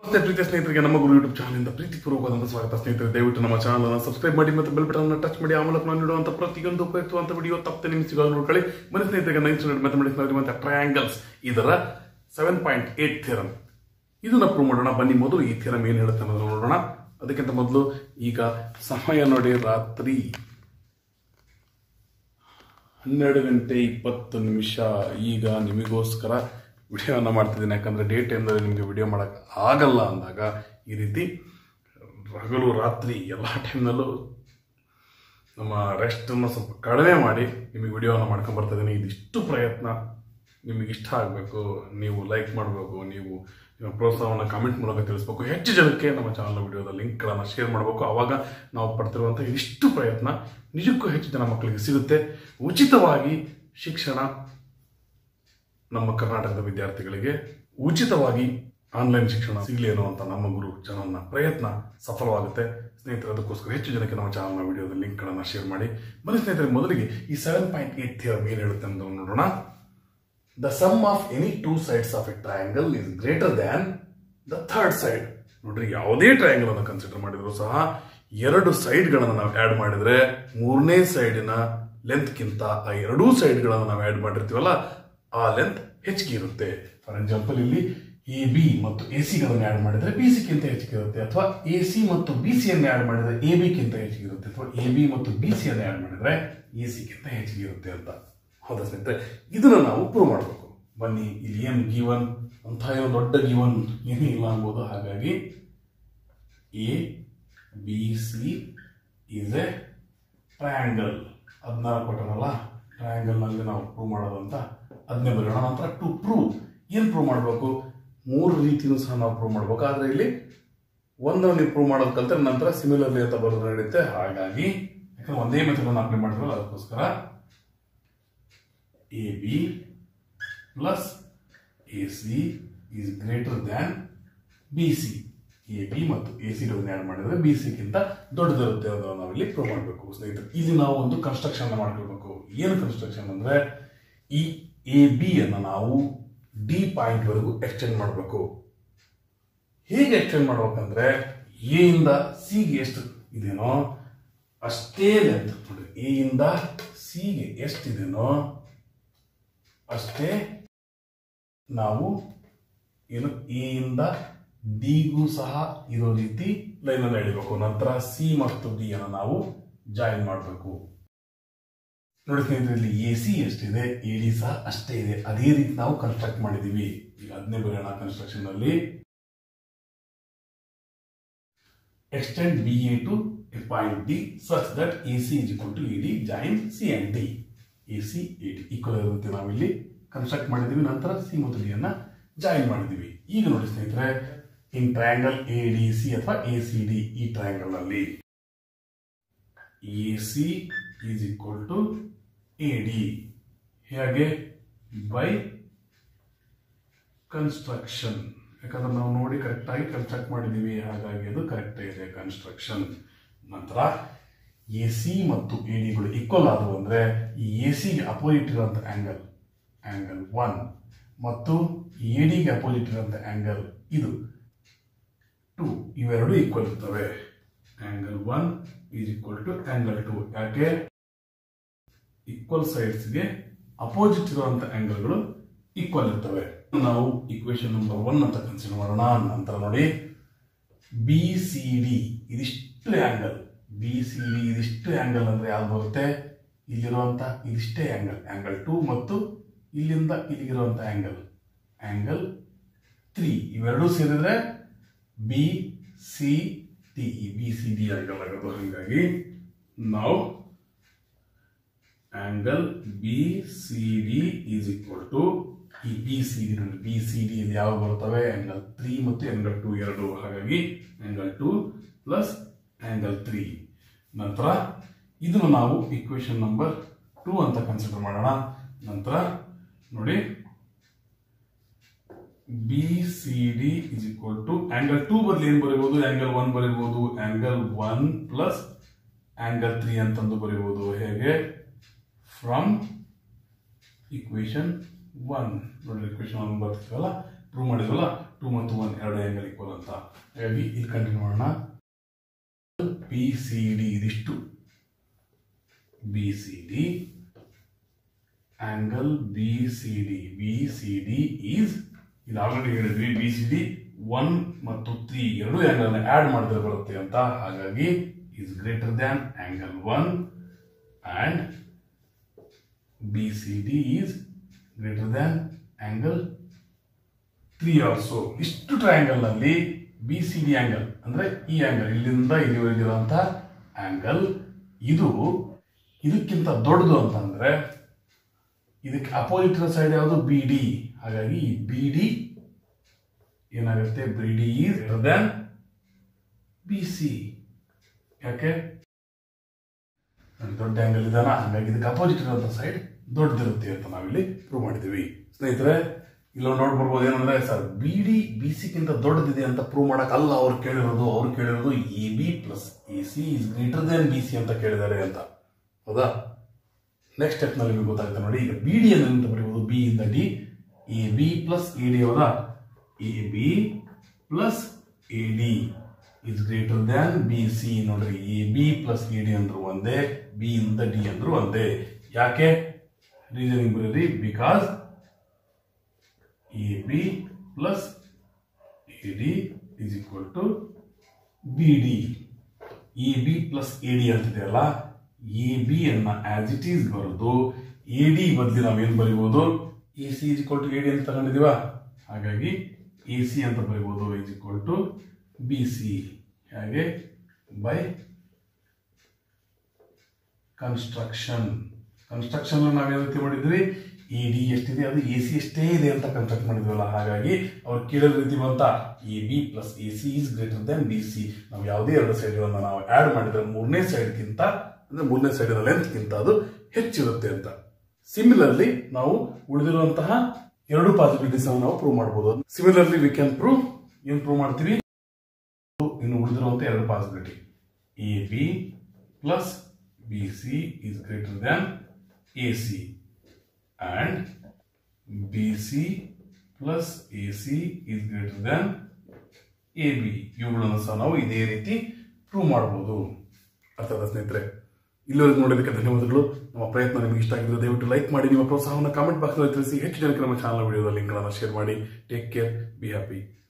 ಮತ್ತೆ ಪ್ರೀತಿಯ ಸ್ನೇಹಿತರಿಗೆ ನಮ್ಮ ಗುರು ಯೂಟ್ಯೂಬ್ ಚಾನಲಿಂದ ಪ್ರೀತಿಪೂರ್ವಕವಾದಂತಹ ಸ್ವಾಗತ ಸ್ನೇಹಿತರೆ ದಯವಿಟ್ಟು ನಮ್ಮ ಚಾನಲ್ ಅನ್ನು ಸಬ್ಸ್ಕ್ರೈಬ್ ಮಾಡಿ ಮತ್ತು ಬೆಲ್ ಬಟನ್ ಟಚ್ ಮಾಡಿ ಆ ಮೂಲಕ ನಾನು ನೀಡುವಂತ ಪ್ರತಿಯೊಂದು ಉಪಯುಕ್ತವಂತ ವಿಡಿಯೋ ತಪ್ಪದೆ ನಿಮ್ಗೆ ಸಿಗೋದು ನೋಡ್ಕೊಳ್ಳಿ ಬನ್ನಿ ಸ್ನೇಹಿತರಿಗೆ ನೈನ್ ಸ್ಟ್ಯಾಂಡರ್ಡ್ ಮ್ಯಾಥಮೆಟಿಕ್ಸ್ ನಲ್ಲಿರುವಂತಹ ಟ್ರಯಾಂಗಲ್ಸ್ ಇದರ ಸೆವೆನ್ ಪಾಯಿಂಟ್ ಏಟ್ ಥಿಯರಮ್ ಇದನ್ನ ಪ್ರೂವ್ ಮಾಡೋಣ ಬನ್ನಿ ಮೊದಲು ಈ ಥಿಯರಮ್ ಏನು ಹೇಳುತ್ತೆ ಅನ್ನೋದನ್ನ ನೋಡೋಣ ಅದಕ್ಕಿಂತ ಮೊದಲು ಈಗ ಸಮಯ ನೋಡಿ ರಾತ್ರಿ ಹನ್ನೆರಡು ಗಂಟೆ ಇಪ್ಪತ್ತು ನಿಮಿಷ ಈಗ ನಿಮಗೋಸ್ಕರ ವಿಡಿಯೋನ ಮಾಡ್ತಿದ್ದೀನಿ ಯಾಕಂದರೆ ಡೇ ಟೈಮ್ದಲ್ಲಿ ನಿಮಗೆ ವಿಡಿಯೋ ಮಾಡೋಕ್ಕೆ ಆಗಲ್ಲ ಅಂದಾಗ ಈ ರೀತಿ ಹಗಲು ರಾತ್ರಿ ಎಲ್ಲ ಟೈಮ್ನಲ್ಲೂ ನಮ್ಮ ರೆಸ್ಟನ್ನು ಸ್ವಲ್ಪ ಕಡಿಮೆ ಮಾಡಿ ನಿಮಗೆ ವಿಡಿಯೋನ ಮಾಡ್ಕೊಂಡು ಬರ್ತಾ ಇದ್ದೀನಿ ಇದಿಷ್ಟು ಪ್ರಯತ್ನ ನಿಮಗೆ ಇಷ್ಟ ಆಗಬೇಕು ನೀವು ಲೈಕ್ ಮಾಡಬೇಕು ನೀವು ನಿಮ್ಮ ಪ್ರೋತ್ಸಾಹವನ್ನು ಕಮೆಂಟ್ ಮೂಲಕ ತಿಳಿಸ್ಬೇಕು ಹೆಚ್ಚು ಜನಕ್ಕೆ ನಮ್ಮ ಚಾನಲ್ ವಿಡಿಯೋದ ಲಿಂಕ್ಗಳನ್ನು ಶೇರ್ ಮಾಡಬೇಕು ಆವಾಗ ನಾವು ಪಡ್ತಿರುವಂಥ ಇಷ್ಟು ಪ್ರಯತ್ನ ನಿಜಕ್ಕೂ ಹೆಚ್ಚು ಜನ ಮಕ್ಕಳಿಗೆ ಸಿಗುತ್ತೆ ಉಚಿತವಾಗಿ ಶಿಕ್ಷಣ ನಮ್ಮ ಕರ್ನಾಟಕದ ವಿದ್ಯಾರ್ಥಿಗಳಿಗೆ ಉಚಿತವಾಗಿ ಆನ್ಲೈನ್ ಶಿಕ್ಷಣ ಸಿಗಲಿ ಅನ್ನುವಂಥ ನಮ್ಮ ಗುರು ಚಾನಲ್ನ ಪ್ರಯತ್ನ ಸಫಲವಾಗುತ್ತೆ ಸ್ನೇಹಿತರೆ ಅದಕ್ಕೋಸ್ಕರ ಹೆಚ್ಚು ಜನಕ್ಕೆ ನಮ್ಮ ಚಾನಲ್ನ ವಿಡಿಯೋದ ಲಿಂಕ್ಗಳನ್ನು ಶೇರ್ ಮಾಡಿ ಬನ್ನಿ ಸ್ನೇಹಿತರೆ ಮೊದಲಿಗೆ ಈ ಸೆವೆನ್ ಪಾಯಿಂಟ್ ಏಟ್ ಥಿಯರಮ್ ಏನು ಹೇಳುತ್ತೆ ಅಂತ ನೋಡೋಣ the sum of any two sides of a triangle is greater than the third side ನೋಡ್ರಿ ಯಾವುದೇ ಟ್ರಯಾಂಗಲ್ ಅನ್ನು ಕನ್ಸಿಡರ್ ಮಾಡಿದ್ರು ಸಹ ಎರಡು ಸೈಡ್ಗಳನ್ನು ನಾವು ಆ್ಯಡ್ ಮಾಡಿದ್ರೆ ಮೂರನೇ ಸೈಡಿನ ಲೆಂತ್ಗಿಂತ ಆ ಎರಡೂ ಸೈಡ್ಗಳನ್ನು ನಾವು ಆ್ಯಡ್ ಮಾಡಿರ್ತೀವಲ್ಲ ಆ ಲೆಂತ್ ಹೆಚ್ಚಿಗೆ ಇರುತ್ತೆ ಫಾರ್ ಎಕ್ಸಾಂಪಲ್ ಇಲ್ಲಿ ಎ ಬಿ ಮತ್ತು ಎ ಸಿಗಳನ್ನು ಆ್ಯಡ್ ಮಾಡಿದ್ರೆ ಬಿ ಸಿಗಿಂತ ಹೆಚ್ಚಿಗೆ ಇರುತ್ತೆ ಅಥವಾ ಎ ಸಿ ಮತ್ತು ಬಿ ಸಿಯನ್ನು ಆ್ಯಡ್ ಮಾಡಿದ್ರೆ ಎ ಬಿಗಿಂತ ಹೆಚ್ಚಿಗೆ ಇರುತ್ತೆ ಅಥವಾ ಎ ಬಿ ಮತ್ತು ಬಿ ಸಿಯನ್ನು ಆ್ಯಡ್ ಮಾಡಿದ್ರೆ ಎ ಸಿಗಿಂತ ಹೆಚ್ಚಿಗೆ ಇರುತ್ತೆ ಅಂತ ಹೌದಾ ಸ್ನೇಹಿತರೆ ಇದನ್ನ ನಾವು ಪ್ರೂವ್ ಮಾಡಬೇಕು ಬನ್ನಿ ಇಲ್ಲಿ ಏನು ಗಿವನ್ ಅಂತ ಏನೋ ದೊಡ್ಡ ಗಿವನ್ ಏನೂ ಇಲ್ಲ ಅನ್ಬೋದು ಹಾಗಾಗಿ A B C is a triangle ಹದಿನಾರು ಕೊಟ್ಟನಲ್ಲ ಟ್ರಯಾಂಗಲ್ನಲ್ಲಿ ನಾವು ಪ್ರೂವ್ ಮಾಡೋದು ಅಂತ ಅದನ್ನೇ ಬರೋಣ ನಂತರ ಟು ಪ್ರೂವ್ ಏನು ಪ್ರೂವ್ ಮಾಡಬೇಕು ಮೂರು ರೀತಿಯೂ ಸಹ ನಾವು ಪ್ರೂವ್ ಮಾಡಬೇಕು ಆದರೆ ಇಲ್ಲಿ ಒಂದನ್ನು ನೀವು ಪ್ರೂವ್ ಮಾಡೋದು ಕಲ್ತ್ರೆ ನಂತರ ಸಿಮಿಲರ್ಲಿ ಅಂತ ಬರೋದು ನಡೆಯುತ್ತೆ ಹಾಗಾಗಿ ಯಾಕಂದ್ರೆ ಒಂದೇ ಮೆಥಡ್ ಅಪ್ಲೈ ಮಾಡಿದ್ರಲ್ಲ ಅದಕ್ಕೋಸ್ಕರ A B plus A C is greater than B C A B ಮತ್ತು ಎ ಸಿ ಆ್ಯಡ್ ಮಾಡಿದ್ರೆ ಬಿ ಸಿಗಿಂತ ದೊಡ್ಡದಿರುತ್ತೆ ಅನ್ನೋದನ್ನ ನಾವಿಲ್ಲಿ ಪ್ರೂವ್ ಮಾಡಬೇಕು ಸ್ನೇಹಿತರೆ ಇಲ್ಲಿ ನಾವು ಒಂದು ಕನ್ಸ್ಟ್ರಕ್ಷನ್ ಮಾಡ್ಕೊಳ್ಬೇಕು ಏನು ಕನ್ಸ್ಟ್ರಕ್ಷನ್ ಅಂದ್ರೆ ಈ ಎ ಬಿ ಅನ್ನು ನಾವು ಡಿ ಪಾಯಿಂಟ್ ವರೆಗೂ ಎಕ್ಸ್ಟೆಂಡ್ ಮಾಡಬೇಕು ಹೇಗೆ ಎಕ್ಸ್ಟೆಂಡ್ ಮಾಡ್ಬೇಕಂದ್ರೆ ಎ ಇಂದ ಸಿಗೆ ಎಷ್ಟು ಇದೇನೋ ಅಷ್ಟೇ ಲೆಂತ್ ನೋಡಿ ಎ ಇಂದ ಸಿಗೆ ಎಷ್ಟಿದೆನೋ ಅಷ್ಟೇ ನಾವು ಏನು ಎ ಇಂದ ಡಿಗೂ ಸಹ ಇರೋ ರೀತಿ ಲೈನನ್ನು ಎಳಿಬೇಕು ನಂತರ ಸಿ ಮತ್ತು ಡಿ ಅನ್ನು ನಾವು ಜಾಯಿನ್ ಮಾಡಬೇಕು ನೋಡಿ ಸ್ನೇಹಿತರೆ ಇಲ್ಲಿ ಎ ಸಿ ಎಷ್ಟಿದೆ ಎ ಡಿ ಸಹ ಅಷ್ಟೇ ಇದೆ ಅದೇ ರೀತಿ ನಾವು ಕನ್ಸ್ಟ್ರಕ್ಟ್ ಮಾಡಿದೀವಿ ಈಗ ಅದನ್ನೇ ಬರೋಣ ಕನ್ಸ್ಟ್ರಕ್ಷನ್ ಅಲ್ಲಿ extend B A to a point D such that A C is equal to E D join C and D A C A D equal ಇರುತ್ತೆ ನಾವಿಲ್ಲಿ ಕನ್ಸ್ಟ್ರಕ್ಟ್ ಮಾಡಿದೀವಿ ನಂತರ ಸಿ ಮತ್ತು ಡಿ ಅನ್ನ ಜಾಯಿನ್ ಮಾಡಿದೀವಿ ಈಗ ನೋಡಿ ಸ್ನೇಹಿತರೆ in triangle A D C ಅಥವಾ ಎ ಸಿ ಡಿ ಈ ಟ್ರಯಾಂಗಲ್ ನಲ್ಲಿ A C is equal to A D ಹೇಗೆ ಬೈ ಕನ್ಸ್ಟ್ರಕ್ಷನ್ ಯಾಕಂದ್ರೆ ನಾವು ನೋಡಿ ಕರೆಕ್ಟಾಗಿ ಕನ್ಸ್ಟ್ರಕ್ಟ್ ಮಾಡಿದೀವಿ ಹಾಗಾಗಿ ಅದು ಕರೆಕ್ಟ್ ಇದೆ ಕನ್ಸ್ಟ್ರಕ್ಷನ್ ನಂತರ ಎ ಸಿ ಮತ್ತು ಎ ಡಿಗಳು ಈಕ್ವಲ್ ಆದವು ಅಂದರೆ ಈ ಎ ಸಿಗೆ ಅಪೋಸಿಟ್ ಇರುವಂಥ ಆ್ಯಂಗಲ್ ಆ್ಯಂಗಲ್ ಒನ್ ಮತ್ತು ಎ ಡಿಗೆ ಅಪೋಸಿಟ್ ಇರುವಂಥ ಆ್ಯಂಗಲ್ ಇದು ಟು ಇವೆರಡು ಈಕ್ವಲ್ ಇರ್ತವೆ angle one is equal to angle two ಯಾಕೆ ಈಕ್ವಲ್ ಸೈಡ್ಸ್ಗೆ ಅಪೋಸಿಟ್ ಇರುವಂಥ ಆ್ಯಂಗಲ್ಗಳು ಈಕ್ವಲ್ ಇರ್ತವೆ ನಾವು ಇಕ್ವೇಶನ್ ನಂಬರ್ ಒನ್ ಅಂತ ಕನ್ಸಿಡರ್ ಮಾಡೋಣ ನಂತರ ನೋಡಿ ಬಿ ಸಿ ಡಿ ಇದಿಷ್ಟು ಆ್ಯಂಗಲ್ ಬಿ ಸಿ ಡಿ ಇದಿಷ್ಟು ಆ್ಯಂಗಲ್ ಅಂದರೆ ಯಾವ್ದು ಬರುತ್ತೆ ಇಲ್ಲಿರುವಂಥ ಇದಿಷ್ಟೇ ಆ್ಯಂಗಲ್ ಆ್ಯಂಗಲ್ ಟು ಮತ್ತು ಇಲ್ಲಿಂದ ಇಲ್ಲಿಗಿರುವಂಥ ಆ್ಯಂಗಲ್ ಆ್ಯಂಗಲ್ ತ್ರೀ ಇವೆರಡೂ ಸೇರಿದ್ರೆ ಬಿ ಸಿ ಟಿ ಈ ಬಿ ಸಿ ಡಿ ಆ್ಯಂಗಲ್ ಆಗೋದು ಹಾಗಾಗಿ ನಾವು angle B C D is equal to ಈ ಬಿ ಸಿ ಡಿ ನೋಡಿ ಬಿ ಸಿ ಡಿ ಇದು ಯಾವ ಬರ್ತವೆ ಆಂಗಲ್ ತ್ರೀ ಮತ್ತು ಆಂಗಲ್ ಟು ಎರಡು ಹಾಗಾಗಿ angle two plus angle three ನಂತರ ಇದನ್ನು ನಾವು ಇಕ್ವೇಶನ್ ನಂಬರ್ ಟೂ ಅಂತ ಕನ್ಸಿಡರ್ ಮಾಡೋಣ ನಂತರ ನೋಡಿ B C D is equal to angle two ಬದಲು ಏನು ಬರೀಬಹುದು angle one ಬರೀಬಹುದು angle one plus angle three ಅಂತಂದು ಬರೀಬಹುದು ಹೇಗೆ ಫ್ರಮ್ ಇಕ್ವೇಶನ್ ಒನ್ ನೋಡ್ರಿ ಇಕ್ವೇಶನ್ ಒನ್ ಬರ್ತಿದ್ವಲ್ಲ ಪ್ರೂವ್ ಮಾಡಿದ್ವಲ್ಲ ಟು ಟೂ ಮತ್ತು ಒನ್ ಎರಡು ಆ್ಯಂಗಲ್ ಈಕ್ವಲ್ ಅಂತ ಹಾಗಾಗಿ ಇಲ್ಲಿ ಕಂಟಿನ್ಯೂ ಮಾಡೋಣ ಬಿ ಸಿ ಡಿ ಇದಿಷ್ಟು B C D angle B C D B C D is ಇದು ಆಲ್ರೆಡಿ ಹೇಳಿದ್ವಿ ಬಿ ಸಿ ಡಿ ಒನ್ ಮತ್ತು ತ್ರೀ ಎರಡು ಆ್ಯಂಗಲ್ ಆ್ಯಡ್ ಮಾಡಿದ್ರೆ ಬರುತ್ತೆ ಅಂತ ಹಾಗಾಗಿ is greater than angle one and B C D is greater than angle three also ಇಷ್ಟು triangle ನಲ್ಲಿ ಬಿ ಸಿ ಡಿ ಆಂಗಲ್ ಅಂದ್ರೆ ಈ ಆಂಗಲ್ ಇಲ್ಲಿಂದ ಇಲ್ಲಿವರೆಗಿರುವಂತ ಆಂಗಲ್ ಇದು ಇದಕ್ಕಿಂತ ದೊಡ್ಡದು ಅಂತಂದ್ರೆ ಇದಕ್ಕೆ ಅಪೋಸಿಟ್ ಸೈಡ್ ಯಾವುದು ಬಿ ಡಿ ಹಾಗಾಗಿ ಈ ಬಿ ಡಿ ಏನಾಗುತ್ತೆ B D is than B C ಯಾಕೆ ನೋಡಿ, ದೊಡ್ಡ ಆಂಗಲ್ ಇದಾನ ಹಾಗಾಗಿ ಇದಕ್ಕೆ ಅಪೋಸಿಟ್ ಇರುವಂತ ಸೈಡ್ ದೊಡ್ಡದಿರುತ್ತೆ ಅಂತ ನಾವಿಲ್ಲಿ ಪ್ರೂವ್ ಮಾಡಿದ್ದೀವಿ ಸ್ನೇಹಿತರೆ ಇಲ್ಲ ನೋಡಿ ಬರ್ಬೋದು ಏನಂದ್ರೆ ಸರ್ ಬಿ ಡಿ ಬಿ ಸಿಗಿಂತ ದೊಡ್ಡದಿದೆ ಅಂತ ಪ್ರೂವ್ ಮಾಡಕ್ಕಲ್ಲ ಅವ್ರು ಕೇಳಿರೋದು ಅವ್ರು ಕೇಳಿರೋದು A B plus A C is greater than B C ಅಂತ ಕೇಳಿದ್ದಾರೆ ಅಂತ ಹೌದಾ ನೆಕ್ಸ್ಟ್ ಸ್ಟೆಪ್ ನಲ್ಲಿ ನಿಮಗೆ ಗೊತ್ತಾಗುತ್ತೆ ನೋಡಿ ಈಗ ಬಿ ಡಿ ಅಂತ ಬರೆಯುವುದು ಬಿ ಇಂದ D A B plus A D ಹೌದಾ A B plus A D is greater than B C ನೋಡ್ರಿ A B plus A D ಅಂದ್ರು ಒಂದೇ ಬಿ ಇಂದ ಡಿ ಅಂದ್ರು ಒಂದೇ ಯಾಕೆ ರೀಸನಿಂಗ್ ಬರೀರಿ because A B plus A D is equal to B D A B plus A D ಅಂತಿದೆಯಲ್ಲ A B ಅನ್ನ ಆಸ್ ಇಟ್ ಈಸ್ ಬರೆದು ಎ ಡಿ ಬದಲಿ ನಾವೇನು ಬರೀಬೋದು A C is equal to A D ಅಂತ ತಗೊಂಡಿದೀವ ಹಾಗಾಗಿ ಎ ಸಿ ಅಂತ ಬರೀಬೋದು is equal to B C ಹಾಗೆ ಬೈ ಕನ್ಸ್ಟ್ರಕ್ಷನ್ ಕನ್ಸ್ಟ್ರಕ್ಷನ್ ನಾವೇನು ರೀತಿ ಮಾಡಿದ್ವಿ ಇ ಡಿ ಎಷ್ಟಿದೆ ಅದು ಎ ಸಿ ಎಷ್ಟೇ ಇದೆ ಅಂತ ಕನ್ಸ್ಟ್ರಕ್ಟ್ ಮಾಡಿದ್ವಲ್ಲ ಹಾಗಾಗಿ ಅವ್ರು ಕೇಳೋ ರೀತಿ ಬಂತ A B plus A C is greater than B C ನಾವು ಯಾವುದೇ ಎರಡು ಸೈಡ್ಗಳನ್ನು ನಾವು ಆ್ಯಡ್ ಮಾಡಿದ್ರೆ ಮೂರನೇ ಸೈಡ್ಗಿಂತ ಅಂದ್ರೆ ಮೂರನೇ ಸೈಡಿನ ಲೆಂತ್ಗಿಂತ ಅದು ಹೆಚ್ಚಿರುತ್ತೆ ಅಂತ ಸಿಮಿಲರ್ಲಿ ನಾವು ಉಳಿದಿರುವಂತಹ ಎರಡು ಪಾಸಿಬಿಲಿಟೀಸ್ ನಾವು ಪ್ರೂವ್ ಮಾಡಬಹುದು ಸಿಮಿಲರ್ಲಿ ವಿ ಕ್ಯಾನ್ ಪ್ರೂವ್ ಏನ್ ಪ್ರೂವ್ ಮಾಡ್ತೀವಿ ಇನ್ನು ಉಳಿದಿರುವಂತ ಎರಡು possibility A B plus B C is greater than A C and B C plus A C is greater than A B ಇವುಗಳನ್ನು ಸಹ ನಾವು ಇದೇ ರೀತಿ ಪ್ರೂವ್ ಮಾಡಬಹುದು ಅರ್ಥದ ಸ್ನೇಹಿತರೆ ಇಲ್ಲಿವರೆಗೂ ನೋಡೋದಕ್ಕೆ ಧನ್ಯವಾದಗಳು ನಮ್ಮ ಪ್ರಯತ್ನ ನಿಮಗೆ ಇಷ್ಟ ಆಗಿದ್ರೆ ದಯವಿಟ್ಟು ಲೈಕ್ ಮಾಡಿ ನಿಮ್ಮ ಪ್ರೋತ್ಸಾಹವನ್ನು ಕಾಮೆಂಟ್ ಬಾಕ್ಸ್ನಲ್ಲಿ ತಿಳಿಸಿ ಹೆಚ್ಚು ಜನಕ್ಕೆ ನಮ್ಮ ಚಾನಲ್ ವಿಡಿಯೋದ ಲಿಂಕ್ಗಳನ್ನು ಶೇರ್ ಮಾಡಿ ಟೇಕ್ ಕೇರ್ ಬಿ ಹ್ಯಾಪಿ